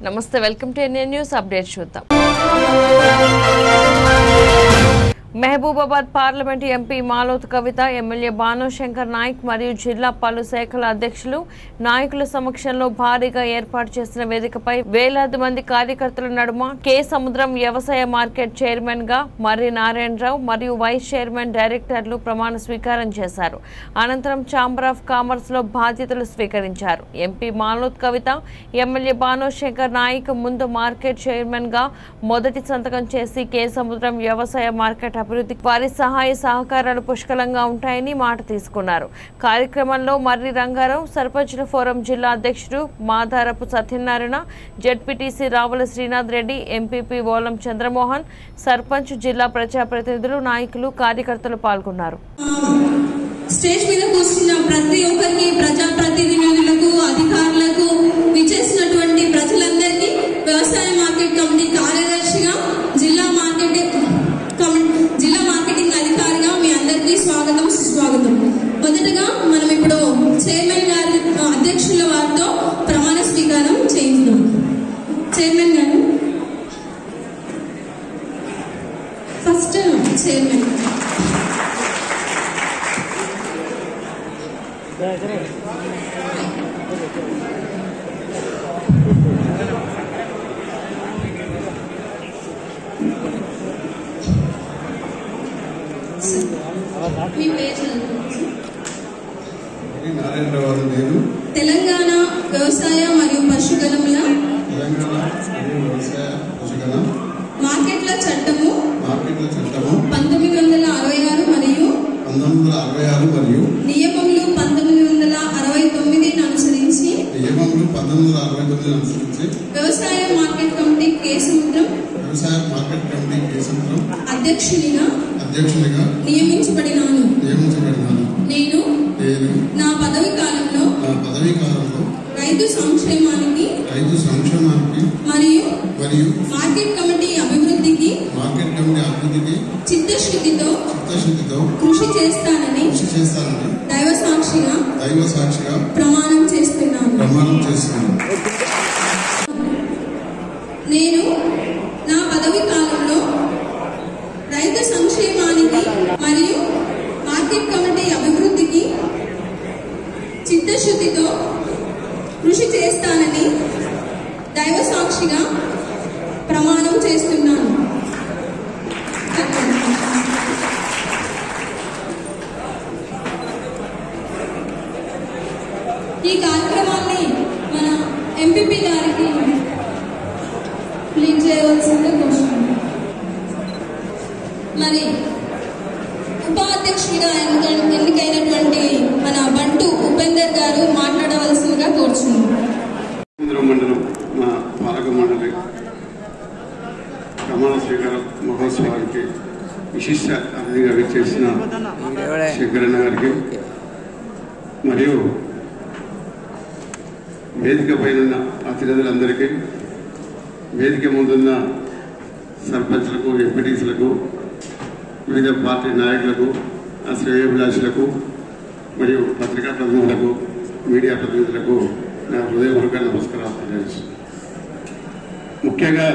నమస్తే welcome to N A news update చూద్దాం Mahabubabad parliament MP Maloth Kavitha MLA Bhanushankar Naik మరియు జిల్లా పలు శాఖల అధ్యక్షులు నాయకుల సమక్షంలో భారీగా ఏర్పాటు చేసిన వేదికపై వేలాది మంది కార్యకర్తల నడుమ కె సముద్రం వ్యవసాయ మార్కెట్ చైర్మన్ గా మర్రి నారాయణరావు మరియు వైస్ చైర్మన్ డైరెక్టర్లు ప్రమాణ స్వీకారం చేశారు అనంతరం ఛాంబర్ ఆఫ్ కామర్స్ లో బాధ్యతలు స్వీకరించారు ఎంపీ మాలోత్ కవిత ఎమ్మెల్యే భానుశంకర్ నాయక్ ముందు మార్కెట్ చైర్మన్ గా మొదటి సంతకం చేసి కె సముద్రం వ్యవసాయ మార్కెట్ అభివృద్ధికి వారి సహాయ సహకారాలు పుష్కలంగా ఉంటాయని మాట తీసుకున్నారు కార్యక్రమంలో మర్రి రంగారావు సర్పంచుల ఫోరం జిల్లా అధ్యక్షుడు మాధారపు సత్యనారాయణ జడ్పీటీసీ రావుల శ్రీనాథ్ రెడ్డి ఎంపీపీ ఓలం చంద్రమోహన్ సర్పంచ్ జిల్లా ప్రజాప్రతినిధులు నాయకులు కార్యకర్తలు పాల్గొన్నారు స్టేజ్ మీద కూర్చున్న ప్రతి ఒక్కరికి ప్రజాప్రతినిధులకు అధికారులకు విచ్చేసినటువంటి ప్రజలందరికీ వ్యవసాయ మార్కెట్ కమిటీ కార్యదర్శిగా జిల్లా మార్కెట్ కమి- జిల్లా మార్కెటింగ్ అధికారిగా మీ అందరికీ స్వాగతం సుస్వాగతం మొదటగా మనం ఇప్పుడు చైర్మన్ గారి ఆ, అధ్యక్షుల వారితో ప్రమాణ స్వీకారం చేయించుదాం చైర్మన్ గారు ఫస్ట్ చైర్మన్ మీ పేరు చదువుకోండి. నారాయణరావు అని నేను తెలంగాణ వ్యవసాయ మరియు పశుగణముల తెలంగాణ మరియు వ్యవసాయ పశుగణ మార్కెట్ల చట్టము మార్కెట్ల చట్టము పంతొమ్మిది వందల అరవై ఆరు మరియు పంతొమ్మిది వందల అరవై ఆరు మరియు నియమములు పంతొమ్మిది వందల అరవై తొమ్మిదిని అనుసరించి నియమములు పంతొమ్మిది వందల అరవై తొమ్మిది అనుసరించి వ్యవసాయ మార్కెట్ కమిటీ కేసముద్రం వ్యవసాయ మార్కెట్ కమిటీ కేంద్రం అధ్యక్షునిగా అధ్యక్షునిగా నియమించబడినాను నియమించబడినాను నేను నేను నా పదవి కాలంలో నా పదవీ కాలంలో రైతు సంక్షేమానికి రైతు సంక్షేమానికి మరియు మరియు మార్కెట్ కమిటీ అభివృద్ధికి మార్కెట్ కమిటీ అభివృద్ధికి చిత్తశుద్ధితో చిత్తశుద్ధితో కృషి చేస్తానని కృషి చేస్తానని దైవ సాక్షిగా దైవ సాక్షిగా ప్రమాణం చేస్తున్నాను ప్రమాణం చేస్తున్నాను నేను నా పదవి కాలంలో రైతు సంక్షేమానికి మరియు మార్కెట్ కమిటీ అభివృద్ధికి చిత్తశుద్ధితో కృషి చేస్తానని దైవ సాక్షిగా ప్రమాణం చేస్తున్నాను ఈ కార్యక్రమాన్ని మన ఎంపీపీ గారికి లీడ్ చేయవలసిందిగా కోరుతున్నాను మరి ఉపాధ్యక్షుడిగా ఎన్నిక- ఎన్నికైనటువంటి మన బంటు ఉపేందర్ గారు మాట్లాడవలసిందిగా కోరుచున్నాను కేంద్ర మండలం మా పాలక మండలి ప్రమాణ స్వీకార మహోత్సవానికి విశిష్ట అతిథిగా విచ్చేసిన శంకరన్న గారికి మరియు వేదిక పైన ఉన్న అతిథులందరికీ వేదిక ముందున్న సర్పంచ్లకు ఎంపీటీసీలకు వివిధ పార్టీ నాయకులకు ఆ శ్రేయోభిలాషులకు మరియు పత్రికా ప్రతినిధులకు మీడియా ప్రతినిధులకు నా హృదయపూర్వక నమస్కారాలు తెలియజేస్తున్నాను ముఖ్యంగా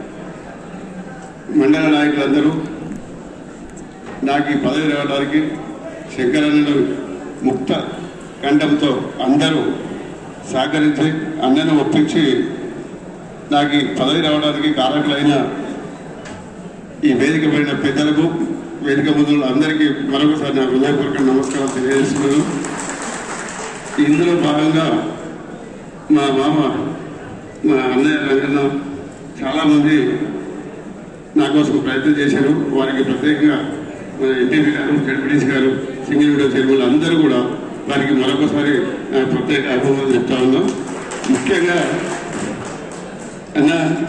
మండల నాయకులందరూ నాకు ఈ పదవి రావడానికి శంకరన్నలు ముక్త కంఠంతో అందరూ సహకరించి అన్నను ఒప్పించి నాకు ఈ పదవి రావడానికి కారకులైన ఈ వేదిక పైన పెద్దలకు వేదిక ముందు అందరికీ మరొకసారి నా హృదయపూర్వక నమస్కారం తెలియజేస్తున్నాను ఇందులో భాగంగా మా మామ మా అన్నయ్య రంగన్న చాలామంది నా కోసం ప్రయత్నం చేశారు వారికి ప్రత్యేకంగా మన ఎన్టీవీ గారు జడ్పీటీసీ గారు సింగిల్ విడో చైర్మన్ అందరూ కూడా వారికి మరొకసారి నా ప్రత్యేక అభినందనలు చెప్తా ఉన్నాం ముఖ్యంగా అన్న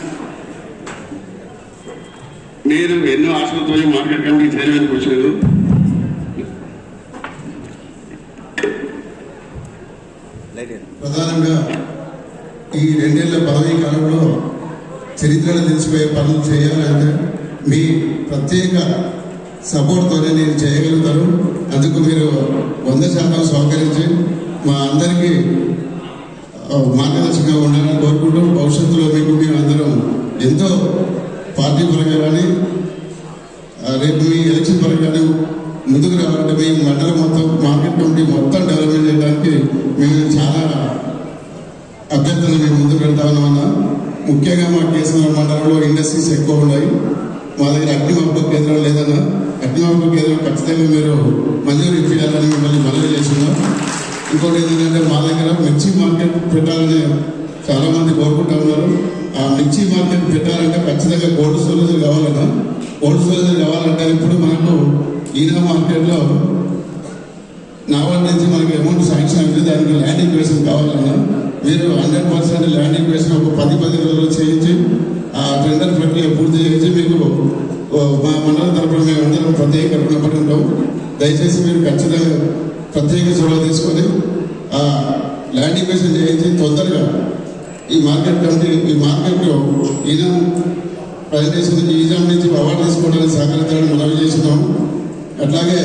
నేను ఎన్నో ఆశలతో ఈ మార్కెట్ కమిటీ చైర్మన్కి వచ్చాను ప్రధానంగా ఈ రెండేళ్ల పదవీ కాలంలో చరిత్రను తెలిసిపోయే పనులు చేయాలంటే మీ ప్రత్యేక సపోర్ట్తోనే నేను చేయగలుగుతాను అందుకు మీరు వంద శాతం సహకరించి మా అందరికీ ఆ, మార్గదర్శకంగా ఉండాలని కోరుకుంటూ భవిష్యత్తులో మీకు మేము అందరం ఎంతో పార్టీ పరంగా కానీ ఆ, రేపు మీ ఎలక్షన్ పరంగా కానీ ముందుకు రావాలంటే మీ మండలం మొత్తం మార్కెట్ కమిటీ మొత్తం డెవలప్మెంట్ చేయడానికి మేము చాలా అభ్యర్థులు మేము ముందుకు వెళ్తా ఉన్నామన్న ముఖ్యంగా మా కేసీఆర్ మండలంలో ఇండస్ట్రీస్ ఎక్కువ ఉన్నాయి మా దగ్గర అగ్నిమాపక కేంద్రం లేదన్న అగ్నిమాపక కేంద్రం ఖచ్చితంగా మీరు మంజూరు ఇప్పించాలని మిమ్మల్ని మనవి చేస్తున్నాం ఇంకోటి ఏంటంటే మా దగ్గర మిర్చి మార్కెట్ పెట్టాలని చాలా మంది కోరుకుంటా ఉన్నారు ఆ మిర్చి మార్కెట్ పెట్టాలంటే ఖచ్చితంగా కోల్డ్ స్టోరేజ్ కావాలన్న కోల్డ్ స్టోరేజ్ కావాలంటే ఇప్పుడు మనకు ఈనా మార్కెట్లో నావల్ నుంచి మనకి అమౌంట్ శాంక్షన్ అయింది దానికి ల్యాండ్ ఈక్వేషన్ కావాలన్నా మీరు హండ్రెడ్ పర్సెంట్ ల్యాండ్ ఈక్వేషన్ ఒక పది పది రోజులు చేయించి ఆ టెండర్ ప్రక్రియ పూర్తి చేయించి మీకు ఓ, మా మండల తరపున మేము అందరం ప్రత్యేక రుణపడి ఉంటాం దయచేసి మీరు ఖచ్చితంగా ప్రత్యేక చొరవ తీసుకొని ఆ ల్యాండ్ ఈక్వేషన్ చేయించి తొందరగా ఈ మార్కెట్ కమిటీ ఈ మార్కెట్లో ఈయన ప్రజెంటేషన్ ఈజాం నుంచి అవార్డు తీసుకోవడానికి సహకరించాలని మనవి చేస్తున్నాం అట్లాగే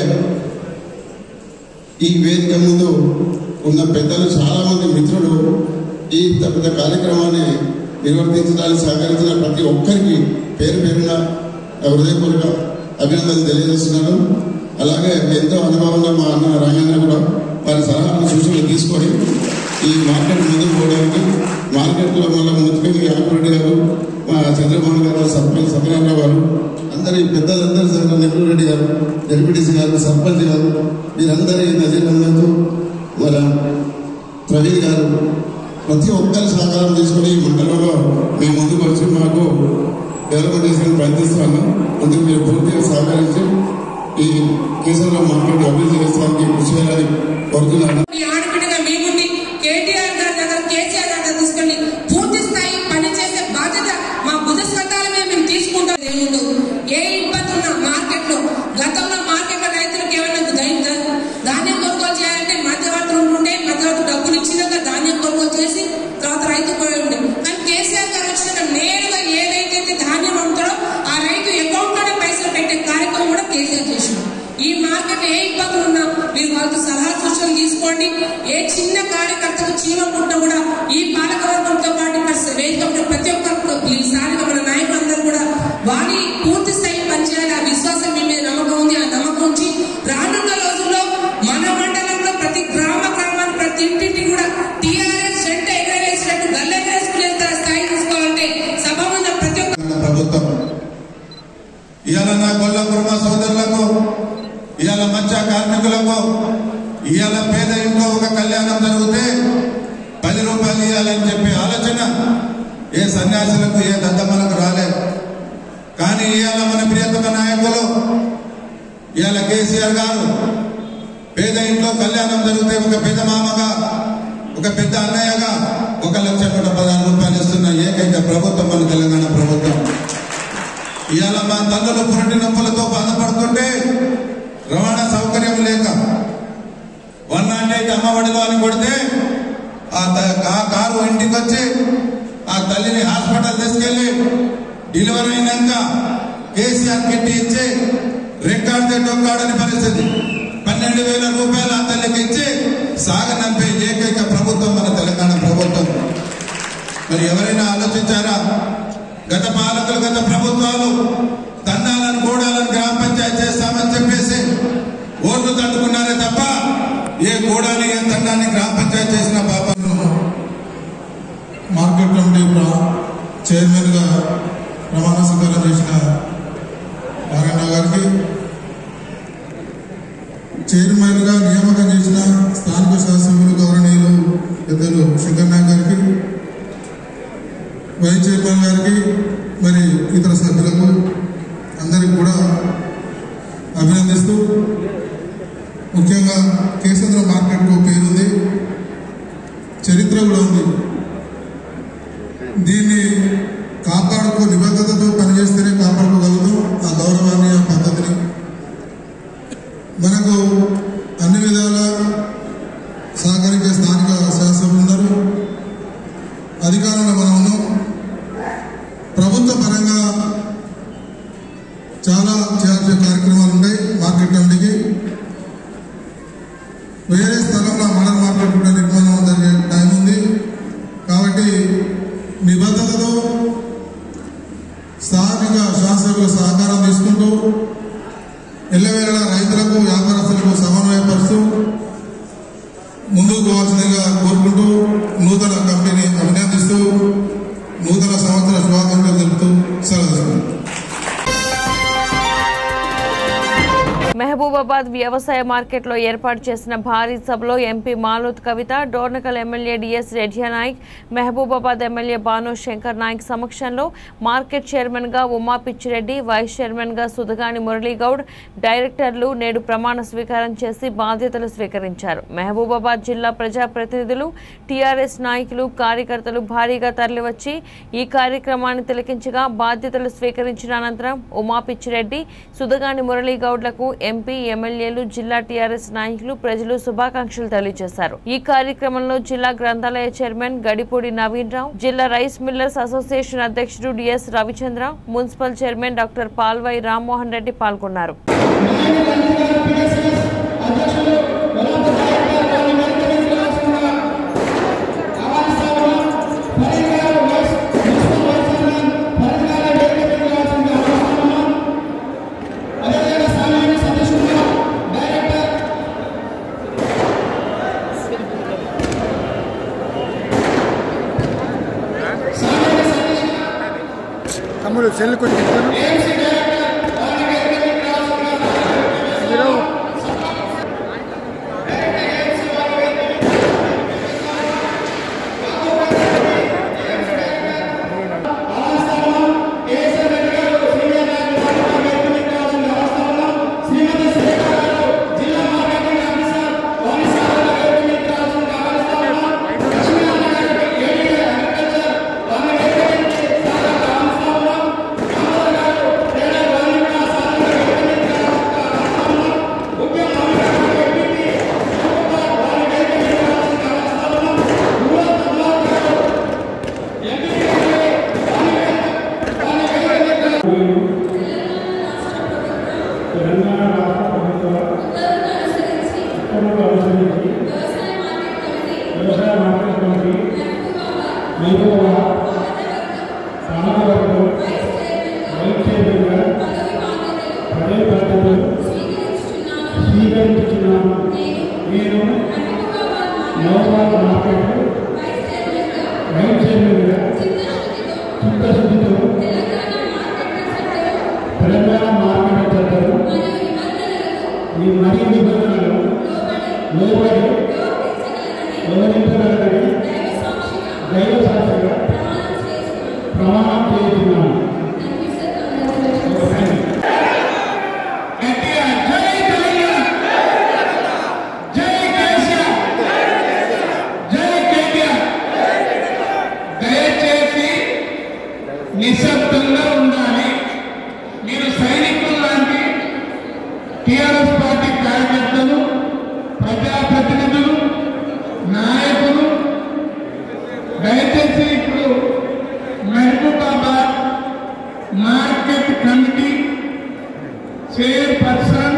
ఈ వేదిక ముందు ఉన్న పెద్దలు చాలా మంది మిత్రులు ఈ పెద్ద కార్యక్రమాన్ని నిర్వర్తించడానికి సహకరించిన ప్రతి ఒక్కరికి పేరు పేరున హృదయపూర్వక అభినందనలు తెలియజేస్తున్నాను అలాగే ఎంతో అనుభవంగా మా అన్న రంగన్న కూడా వారి సలహాలు సూచనలు తీసుకొని ఈ మార్కెట్ ముందుకు పోవడానికి మార్కెట్లో మళ్ళీ ముఖ్యంగా యాకురెడ్డి గారు మా చంద్రమోహన్ గారు సర్పంచ్ సత్యనారాయణ గారు అందరి పెద్దలందరూ సార్ నెహ్రూ రెడ్డి గారు జడ్పీటీసీ గారు సర్పంచ్ గారు వీరందరి నజీర్ అహ్మద్ మన ప్రవీణ్ గారు ప్రతి ఒక్కరి సహకారం తీసుకుని ఈ మండలంలో మేము ముందుకు వచ్చి మాకు డెవలప్మెంట్ చేసుకుని ప్రయత్నిస్తాను అందుకు మీరు పూర్తిగా సహకరించి ఈ కేసులో మార్కెట్ అభివృద్ధి చేస్తానికి కృషి చేయాలని కోరుతున్నాను ఈ ఆడబిడ్డగా మేముండి కేటీఆర్ గారి దగ్గర కేసీఆర్ గారి దగ్గర తీసుకెళ్లి పూర్తి స్థాయి పని చేసే బాధ్యత మా భుజ స్కంధాల మీద మేము తీసుకుంటాం ఏముండవు ఏ ఇబ్బంది ఉన్నా మార్కెట్ లో గతంలో మార్కెట్ లో రైతులకు ఏమైనా దై- ద- ధాన్యం కొనుగోలు చేయాలంటే మధ్యవర్తులు ఉంటుండే మధ్యవర్తులు డబ్బులు ఇచ్చినాక ధాన్యం కొనుగోలు చేసి తర్వాత రైతు పోయి ఉండే కానీ కేసీఆర్ గారు వచ్చినాక నేరుగా ఏ రైతు అయితే ధాన్యం అమ్ముతాడో ఆ రైతు అకౌంట్ లోనే పైసలు పెట్టే కార్యక్రమం కూడా కేసీఆర్ చేసిండు ఈ మార్కెట్ ఏ ఇబ్బందులు ఉన్నా మీరు వాళ్ళతో సలహా సూచనలు తీసుకోండి ఏ చిన్న కార్యకర్తకు చీమ పుట్టినా కూడా ఈ పాలకవర్గంతో పాటు ఇక్కడ వేదిక ఉన్న ప్రతి ఒక్కరు ఈ స్థానిక మన నాయకులందరూ కూడా వారి పూర్తి స్థాయి పనిచేయాలి ఆ విశ్వాసం మీ మీద నమ్మకం ఉంది ఆ నమ్మకం ఉంచి రానున్న రోజుల్లో మన మండలంలో ప్రతి గ్రామ గ్రామాన్ని ప్రతి ఇంటింటి కూడా టీఆర్ఎస్ జెండ ఎగరవేసినట్టు గల్లెగరేసుకునే స్థాయి తీసుకోవాలంటే సభ ముందు ప్రతి ఒక్క ఉన్న ప్రభుత్వం ఇవాళ నా గొల్ల కుర్మ సోదరులకు ఇవాళ మత్స్య కార్మికులకు ఇవాళ పేద ఇంట్లో ఒక కళ్యాణం జరిగితే పది రూపాయలు ఇవ్వాలని చెప్పే ఆలోచన ఏ సన్యాసులకు ఏ దద్దమ్మలకు రాలేదు కానీ ఇవాళ మన ప్రియతమ నాయకులు ఇవాళ కేసీఆర్ గారు పేద ఇంట్లో కళ్యాణం జరిగితే ఒక పెద్ద మామగా ఒక పెద్ద అన్నయ్యగా ఒక లక్ష నూట పదహారు రూపాయలు ఇస్తున్న ఏకైక ప్రభుత్వం మన తెలంగాణ ప్రభుత్వం ఇవాళ మా తల్లులు పురటి నొప్పులతో బాధపడుతుంటే రవాణా సౌకర్యం లేక వన్ నాట్ ఎయిట్ అమ్మఒడిలో అని కొడితే ఆ త- ఆ కారు ఇంటికి వచ్చి ఆ తల్లిని హాస్పిటల్ తీసుకెళ్లి డెలివరీ అయినాక కేసీఆర్ కిట్ ఇచ్చి రికార్డు డొక్కాడని పరిస్థితి పన్నెండు వేల రూపాయలు ఆ తల్లికి ఇచ్చి సాగనంపే ఏకైక ప్రభుత్వం మన తెలంగాణ ప్రభుత్వం మరి ఎవరైనా ఆలోచించారా గత పాలకులు గత ప్రభుత్వాలు దండాలను గూడాలను గ్రామ పంచాయతీ చేస్తామని చెప్పేసి ఓట్లు తట్టుకున్నారే తప్ప ఏ గూడాన్ని ఏ దండాన్ని గ్రామ పంచాయతీ చేసిన పాపం మార్కెట్ కమిటీ ప్ర- చైర్మన్గా ప్రమాణ స్వీకారం చేసిన నారాయణ గారికి చైర్మన్గా నియామకం చేసిన స్థానిక శాసనసభ్యులు గౌరవనీయులు పెద్దలు శంకర్ నాయక్ గారికి వైస్ చైర్మన్ గారికి మరి ఇతర సభ్యులకు అందరికి కూడా అభినందిస్తూ ముఖ్యంగా కేసేంద్ర మార్కెట్కు పేరుంది చరిత్ర కూడా ఉంది దీన్ని కాపాడుకో నిబద్ధతతో పనిచేస్తేనే కాపాడుకోగలుగుతాం ఆ గౌరవాన్ని ఆ పద్ధతిని మనకు అన్ని విధాల సహకరించే స్థానిక శాసనసభ్యులు ఉన్నారు అధికారంలో మనం ఉన్నాం ప్రభుత్వ పరంగా చాలా చేయాల్సిన కార్యక్రమాలు ఉన్నాయి మార్కెట్ కమిటీకి వేరే స్థలంలో మండల మార్కెట్ కూడా నిర్మాణం జరిగే టైం ఉంది వ్యవసాయ మార్కెట్లో ఏర్పాటు చేసిన భారీ సభలో MP Maloth Kavitha Dornakal MLA DS Redya Naik Mahabubabad MLA Bhanu Shankar Naik సమక్షంలో మార్కెట్ చైర్మన్ గా ఉమా పిచ్చిరెడ్డి వైస్ చైర్మన్ గా సుధగాని మురళీగౌడ్ డైరెక్టర్లు నేడు ప్రమాణ స్వీకారం చేసి బాధ్యతలు స్వీకరించారు మహబూబాబాద్ జిల్లా ప్రజాప్రతినిధులు టీఆర్ఎస్ నాయకులు కార్యకర్తలు భారీగా తరలివచ్చి ఈ కార్యక్రమాన్ని తిలకించగా బాధ్యతలు స్వీకరించిన అనంతరం ఉమా పిచ్చిరెడ్డి సుధగాని మురళీగౌడ్లకు ఎంపీ ఎమ్మెల్యేలు జిల్లా టీఆర్ఎస్ నాయకులు ప్రజలు శుభాకాంక్షలు తెలియజేశారు ఈ కార్యక్రమంలో జిల్లా గ్రంథాలయ చైర్మన్ గడిపూడి నవీన్ రావు జిల్లా రైస్ మిల్లర్స్ అసోసియేషన్ అధ్యక్షుడు DS Ravichandra municipal chairman doctor Palvai Rammohan Reddy పాల్గొన్నారు తమ్ముడు సెల్ కొంచెం తెలంగాణ రాష్ట్ర ప్రభుత్వ ఉత్తర్వులు అనుసరించి వ్యవసాయ మార్కెట్ కమిటీ మహబూబాబాద్ సామవర్గం వైస్ చైర్మన్గా పదవి బాధ్యతలు స్వీకరించుతున్నాను నేను మహబూబాబాద్ మార్కెట్ వైస్ చైర్మన్గా చిత్తశుద్ధితో తెలంగాణ మార్కెట్ చట్టం ఈ మరియు నిబంధనలు లోబడి వివరించగలగని దైవ సాక్షిగా ప్రమాణం చేస్తున్నాను దయచేసి నిశ్శబ్దంగా ఉండాలి మీరు సైనికులు లాంటి టిఆర్ఎస్ పార్టీ కార్యకర్తలు ప్రజాప్రతినిధులు నాయకులు దయచేసి ఇప్పుడు Mahabubabad market committee chairperson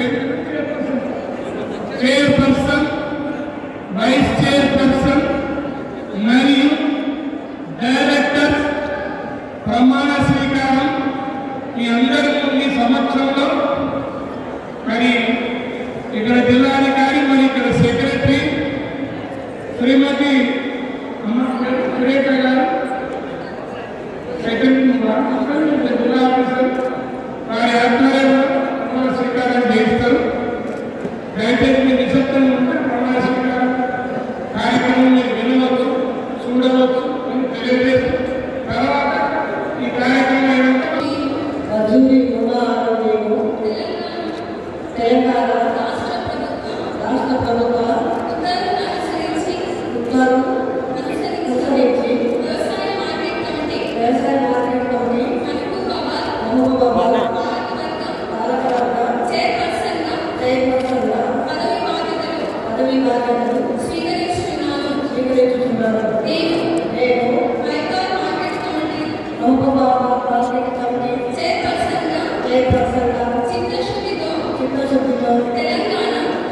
chairperson vice chairperson మరియు డైరెక్టర్స్ ప్రమాణ స్వీకారం మీ అందరి మీ సమక్షంలో మరి ఇక్కడ జిల్లాధికారి మరి ఇక్కడ సెక్రటరీ శ్రీమతి అమ్మ సురేఖ గారు సెక్రటరీ గారు, జిల్లా ఆఫీసర్ వారి ఆధ్వర్యంలో ప్రమాణ స్వీకారం చేస్తారు దయచేసి మీ నిశ్శబ్దంగా ఉంటే ప్రమాణ స్వీకారం కార్యక్రమం మీరు వినవచ్చు చూడవచ్చు అని తెలియజేస్తూ తర్వాత ఈ కార్యక్రమం అయినాక రజనీ రుణ ఆరోగ్యము తెలంగాణ రాష్ట్ర ప్రభుత్వ ఉత్తర్వు అనుసరించి వ్యవసాయ మార్కెట్ కమిటీ మహబూబాబాద్ పాలకవర్గ చైర్పర్సన్గా పదవి బాధ్యతలు స్వీకరిస్తున్నాను నేను మహబూబాబాద్ మార్కెట్ కమిటీ చైర్పర్సన్గా చిత్తశుద్ధితో తెలంగాణ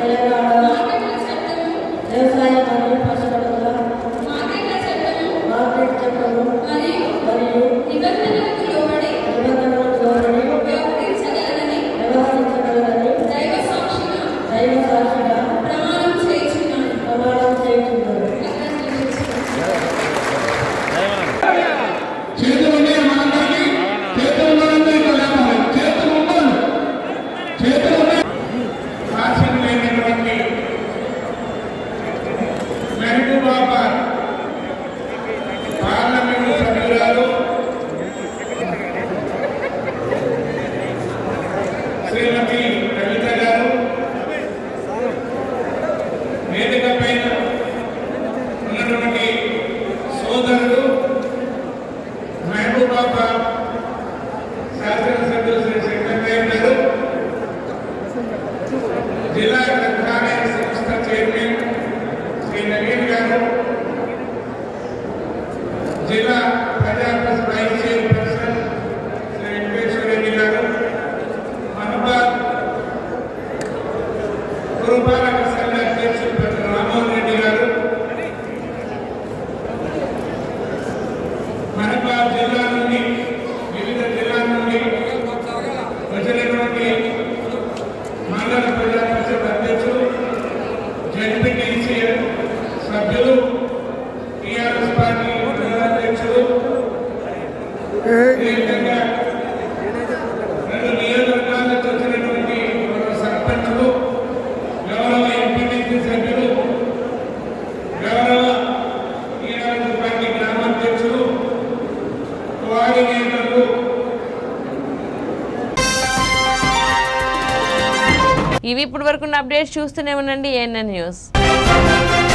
వ్యవసాయ మరియు పశువుల మార్కెట్ చట్టము మరియు నిబంధనలకు లోబడి వ్యవహరించగలరని దైవ సాక్షిగా ప్రమాణం చేస్తున్నాను చేతులు ఉన్నాయి మనందరికీ చేతులు ఉన్నదంతా ఇక్కడ లేపాలి చేతులు ఉండాలి చేతులు ఉన్నాయి పురపాలక సంఘ అధ్యక్షులు పెద్ద రామ్మోహన్ రెడ్డి గారు మహబాద్ జిల్లా నుండి వివిధ జిల్లాల నుండి వచ్చినటువంటి మండల ప్రజా పరిషత్ అధ్యక్షులు జడ్పీటీసీ సభ్యులు టీఆర్ఎస్ పార్టీ మండల అధ్యక్షులు అదేవిధంగా రెండు నియోజకవర్గాల నుంచి వచ్చినటువంటి మన సర్పంచులు గౌరవ ఎంపీటీసీ సభ్యులు గౌరవ టీఆర్ఎస్ పార్టీ గ్రామాధ్యక్షులు కోఆర్డినేటర్లు ఇవి ఇప్పటి వరకు అప్డేట్స్ చూస్తూనే ఉండండి ఏఎన్ఎన్ న్యూస్